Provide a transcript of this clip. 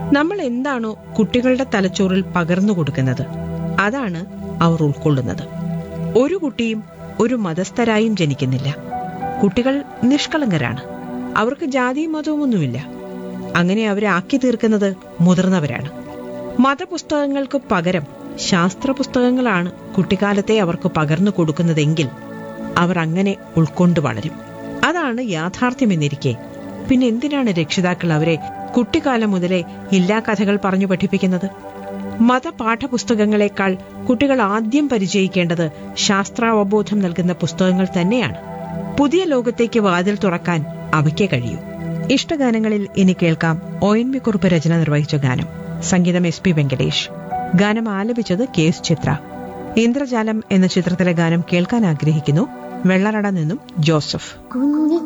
നമ്മൾ എന്താണോ കുട്ടികളുടെ തലച്ചോറിൽ പകർന്നു കൊടുക്കുന്നത് അതാണ് അവർ ഉൾക്കൊള്ളുന്നത് ഒരു കുട്ടിയും ഒരു മതസ്ഥരായും ജനിക്കുന്നില്ല കുട്ടികൾ നിഷ്കളങ്കരാണ് അവർക്ക് ജാതിയും മതവുമൊന്നുമില്ല അങ്ങനെ അവരെ ആക്കി തീർക്കുന്നത് മുതിർന്നവരാണ് മതപുസ്തകങ്ങൾക്ക് പകരം ശാസ്ത്ര പുസ്തകങ്ങളാണ് കുട്ടിക്കാലത്തെ അവർക്ക് പകർന്നു കൊടുക്കുന്നതെങ്കിൽ അവർ അങ്ങനെ ഉൾക്കൊണ്ട് വളരും അതാണ് യാഥാർത്ഥ്യമെന്നിരിക്കെ പിന്നെ എന്തിനാണ് രക്ഷിതാക്കൾ അവരെ കുട്ടിക്കാലം മുതലേ ഇല്ലാ കഥകൾ പറഞ്ഞു പഠിപ്പിക്കുന്നത് മതപാഠപുസ്തകങ്ങളെക്കാൾ കുട്ടികൾ ആദ്യം പരിചയിക്കേണ്ടത് ശാസ്ത്രാവബോധം നൽകുന്ന പുസ്തകങ്ങൾ തന്നെയാണ് പുതിയ ലോകത്തേക്ക് വാതിൽ തുറക്കാൻ അവയ്ക്ക് കഴിയൂ ഇഷ്ടഗാനങ്ങളിൽ ഇനി കേൾക്കാം ഒ എൻ വി കുറുപ്പ് രചന നിർവഹിച്ച ഗാനം സംഗീതം എസ് പി വെങ്കടേഷ് ഗാനം ആലപിച്ചത് കെ എസ് ചിത്ര ഇന്ദ്രജാലം എന്ന ചിത്രത്തിലെ ഗാനം കേൾക്കാൻ ആഗ്രഹിക്കുന്നു വെള്ളറട നിന്നും ജോസഫ് കുഞ്ഞി